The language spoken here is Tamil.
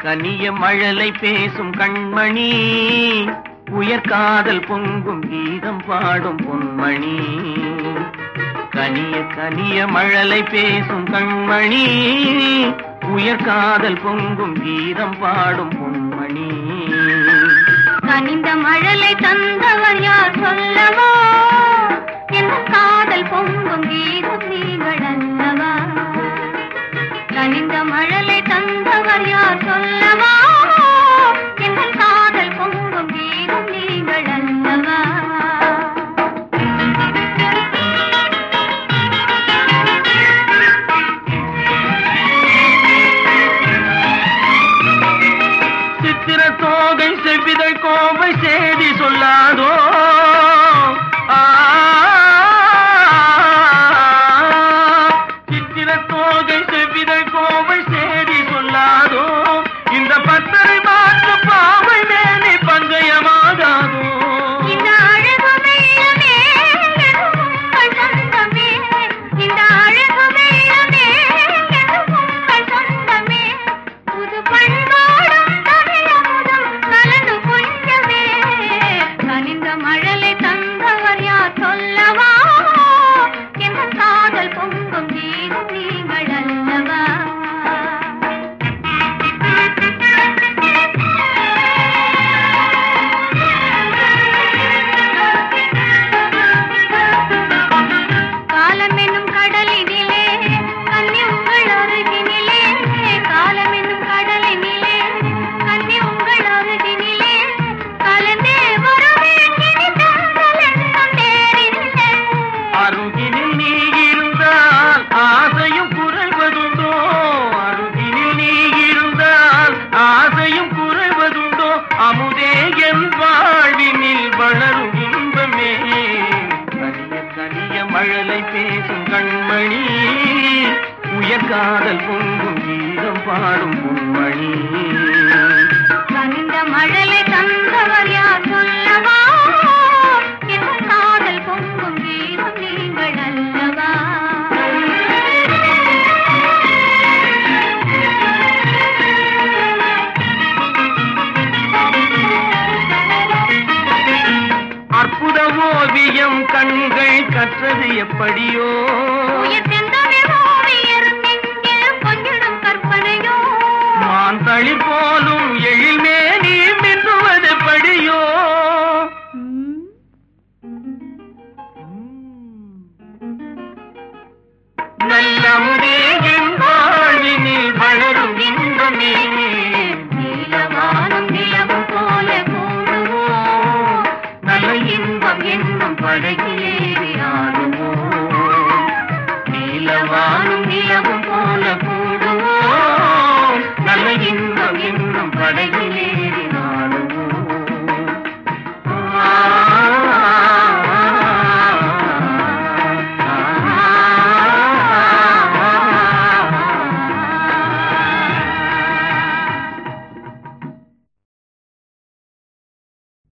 கனிய மழலை பேசும் கண்மணி உயர்காதல் பொங்கும் கீதம் பாடும் பொன்மணி கனிய கனிய மழலை பேசும் கண்மணி உயர்காதல் பொங்கும் கீதம் பாடும் பொன்மணி கனிந்த மழலை தந்தவர் யார் சொல்லவா என் காதல் பொங்கும் கீதம் நீங்கள் அல்லவா கனிந்த மழலை தந்தவர் யார் சொல்லவா என் காதல் பொங்கும் கீதம் நீங்கள் அல்லவா சித்திர தோகை செவ்விதழ் கோவை செய்தி சொல்லாதோ ஆ, சித்திர தோகை செவ்விதழ் கோவை செய்தி சொல்லாதோ இந்த பத்தரை மாற்று பாவை மேலே பங்கயமாகாதோ இந்த அழகு வெள்ளமே என் உங்கள் சொந்தமே இந்த அழகு வெள்ளமே என் உங்கள் சொந்தமே புது பண்பாடும் தமிழமுதும் கலந்து கொஞ்சமே கனிந்த மழலை தந்தவர் யார் சொல்லவா என் காதல் பொங்கும் கீதம் நீங்கள் அல்லவா காலம் என்னும் கடலினிலே கன்னி உங்கள் அருகினிலே காலம் என்னும் கடலினிலே கன்னி உங்கள் அருகினிலே கலந்தே வருவேன் இனி தங்கள் எண்ணம் நேரினிலே அருகினில் நீ இருந்தால் ஆசையும் குறைவதுண்டோ அருகினில் நீ இருந்தால் ஆசையும் குறைவதுண்டோ அமுதே என் வாழ்வினில் வளரும் இன்பமே கனிய கனிய மழலை பேசும் கண்மணி உயர்காதல் பொங்கும் கீதம் பாடும் பொன்மணி கனிந்த மழலை தந்தவர் யார் சொல்லவா என் காதல் பொங்கும் கீதம் நீங்கள் அல்லவா அற்புத ஓவியம் கண்கள் கற்றது எப்படியோ உயிர் செந்தமிழ் ஓவியர் நெஞ்சில் கொஞ்சிடும் கற்பனையோ மான் தளி போலும் எழில்மே நீ மின்னுவது படியோ நல்லமுதே என் வாழ்வினில் வளரும் இன்பமே நீலவானம் நிலவும் போல கூடுவோம் நல்ல இன்பம் என்னும் படகிலேறி